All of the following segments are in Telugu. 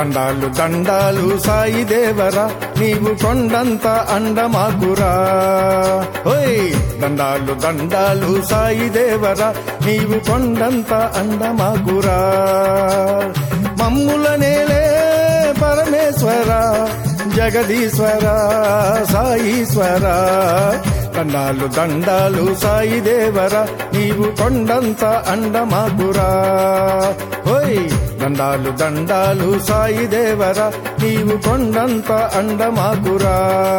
దండాలు దండాలు సాయి దేవరా నీవు కొండంత అండమాకురా ఓయ్ దండాలు దండాలు సాయి దేవరా నీవు కొండంత అండమాకురా మమ్ముల నేలే పరమేశ్వర జగదీశ్వర సాయీశ్వర దండాలు దండాలు సాయి దేవర నీవు కొండంత అండమాకురా హోయ్ దండాలు దండాలు సాయి దేవర నీవు కొండంత అండమాకురా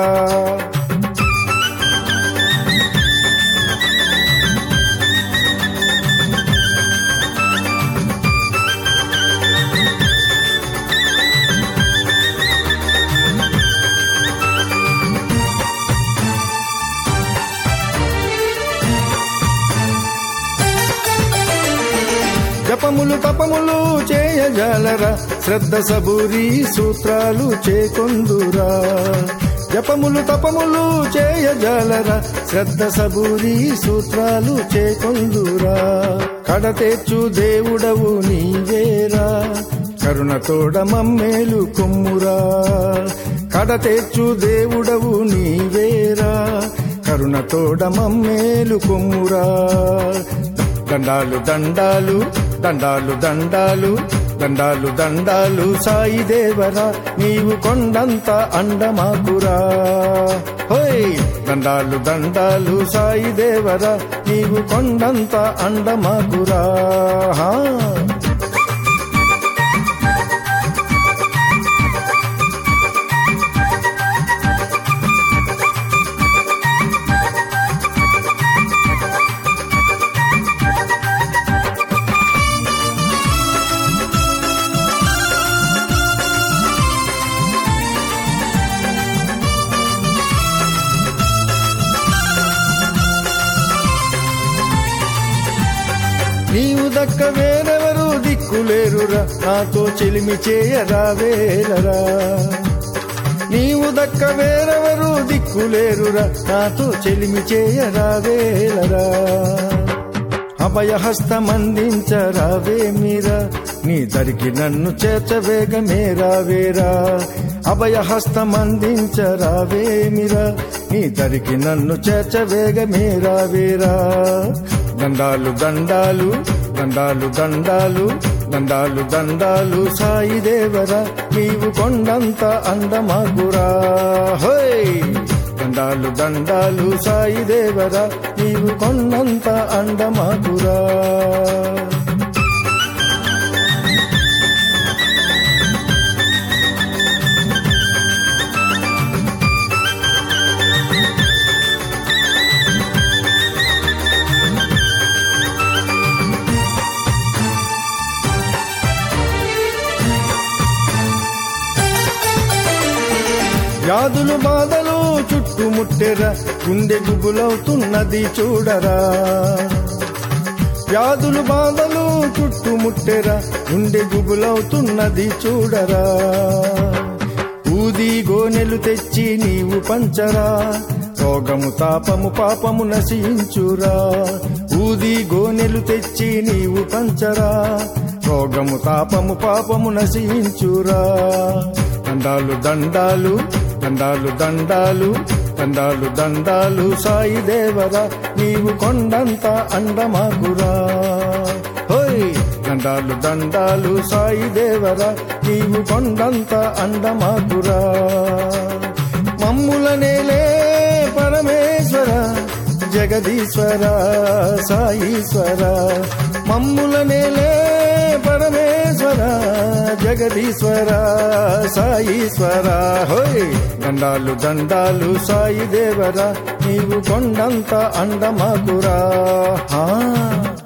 జపములు తపములు చేయజాలరా శ్రద్ధ సబూరి సూత్రాలు చేకొందురా జపములు తపములు చేయజాలరా శ్రద్ధ సబూరి సూత్రాలు చేకొందురా కడతేచ్చు దేవుడవు నీవేరా కరుణతోడ మమ్మేలు కొమ్మురా కడతేచ్చు దేవుడవు నీవేరా కరుణతోడ మమ్మేలు కొమ్మురా దండాలు దండాలు దండాలు దండాలు దండాలు దండాలు సాయి దేవరా నీవు కొండంత అండమాకురా హోయ్ దండాలు దండాలు సాయి దేవరా నీవు కొండంత అండమాకురా హా నీవు దక్క వేరెవరు దిక్కులేరురా నాతో చెలిమి చేయరా వేలరా నీవు దక్క వేరెవరు దిక్కులేరురా నాతో చెలిమి చేయరా వేలరా అభయహస్తమందించరావే మీరా నీ దరికి నన్ను చేర్చవేగమేరా వేరా అభయహస్తమందించరావే మీరా నీ దరికి నన్ను చేర్చవేగమేరా వేరా దండాలు దండాలు దండాలు దండాలు దండాలు దండాలు సాయి దేవరా నీవు కొండంత అండమాగురా హోయ్ దండాలు దండాలు సాయి దేవరా నీవు కొండంత అండమాగురా వ్యాధులు బాధలు చుట్టుముట్టెరా గుండె గుబులవుతున్నది చూడరా వ్యాధులు బాధలు చుట్టుముట్టెరా గుండె గుబులవుతున్నది చూడరా ఊది గోనెలు తెచ్చి నీవు పంచరా రోగము తాపము పాపము నశించురా ఊది గోనెలు తెచ్చి నీవు పంచరా రోగము తాపము పాపము నశించురా దండాలు దండాలు దండాలు దండాలు దండాలు దండాలు సాయి దేవరా నీవు కొండంత అండమాకురా హోయ్ దండాలు దండాలు సాయి దేవరా నీవు కొండంత అండమాకురా మమ్ముల నేలే పరమేశ్వర జగదీశ్వర సాయీశ్వర మమ్ముల నేలే పరమేశ్వర జగదీశ్వర సాయీశ్వర హోయ్ దండాలు దండాలు సాయి దేవరా నీవు కొండంత అండమాకురా హా